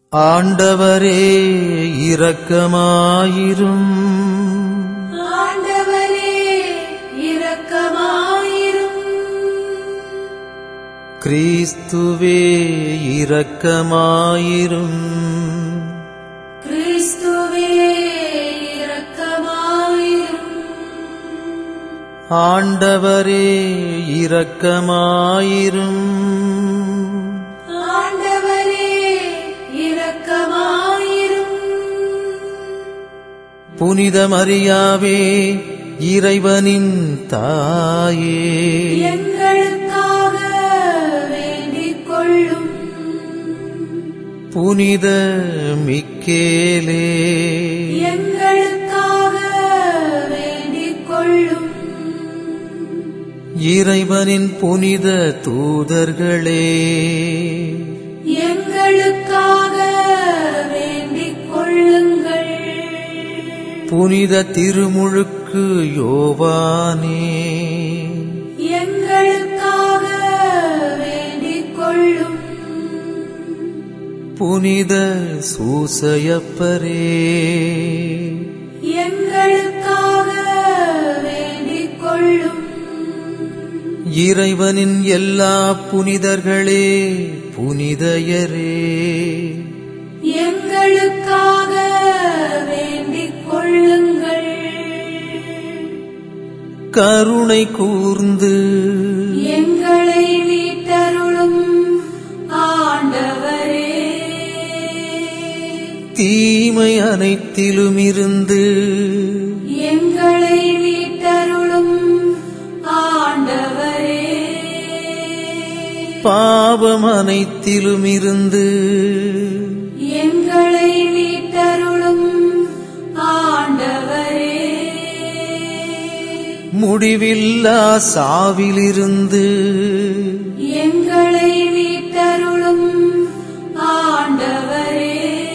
ஆண்டவரே இரக்கமாயிரும் ஆண்டவரே இரக்கமாயிரும் கிறிஸ்துவே இரக்கமாயிரும் கிறிஸ்துவே இரக்கமாயிரும் ஆண்டவரே இரக்கமாயிரும் ஆண்டவரே இரக்கமாயிரும் புனித மரியாவே இறைவனின் தாயே எங்களுக்காக வேண்டிக் கொள்ளும் புனித மிக்கேலே எங்களுக்காக வேண்டிக் கொள்ளும் இறைவனின் புனித தூதர்களே எங்களுக்காக வேண்டிக் கொள்ளுங்கள் புனித திருமுழுக்கு யோவானே எங்களுக்காக வேண்டிக் கொள்ளும் புனித சூசையப்பரே எங்களுக்காக வேண்டிக் கொள்ளும் இறைவனின் எல்லா புனிதர்களே புனிதயரே எங்களுக்காக வேண்டிக் கொள்ளுங்கள் கருணை கூர்ந்து எங்களை மீட்டருளும் ஆண்டவரே தீமை அனைத்திலுமிருந்து எங்களை மீட்டருளும் ஆண்டவரே பாவம் அனைத்திலுமிருந்து எங்களை மீட்டருளும் ஆண்டவரே முடிவில்லா சாவிலிருந்து எங்களை மீட்டருளும் ஆண்டவரே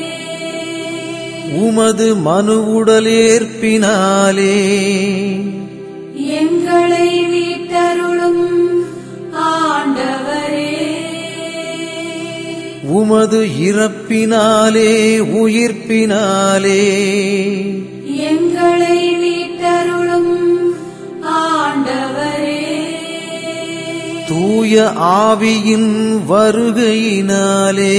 உமது மனு உடலேற்பினாலே எங்களை மீட்டருளும் ஆண்டவரே உமது இறப்பினாலே உயிர்ப்பினாலே எங்களை மீட்டருளும் ஆண்டவரே தூய ஆவியின் வருகையினாலே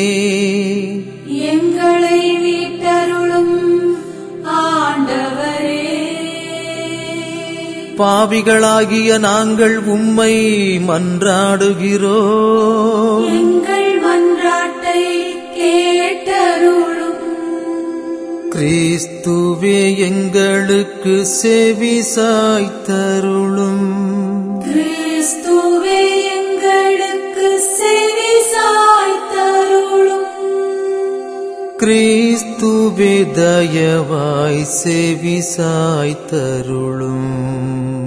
எங்களை மீட்டருளும் ஆண்டவரே பாவிகளாகிய நாங்கள் உம்மை மன்றாடுகிறோம் எங்கள் மன்றாட்டை கேட்டருளும் கிறிஸ்துவே எங்களுக்கு செவி சாய்த்தருளும் கிறிஸ்துவே எங்களுக்கு செவி சாய்த்தருளும் கிறிஸ்துவே தயவாய் செவி சாய்த்தருளும்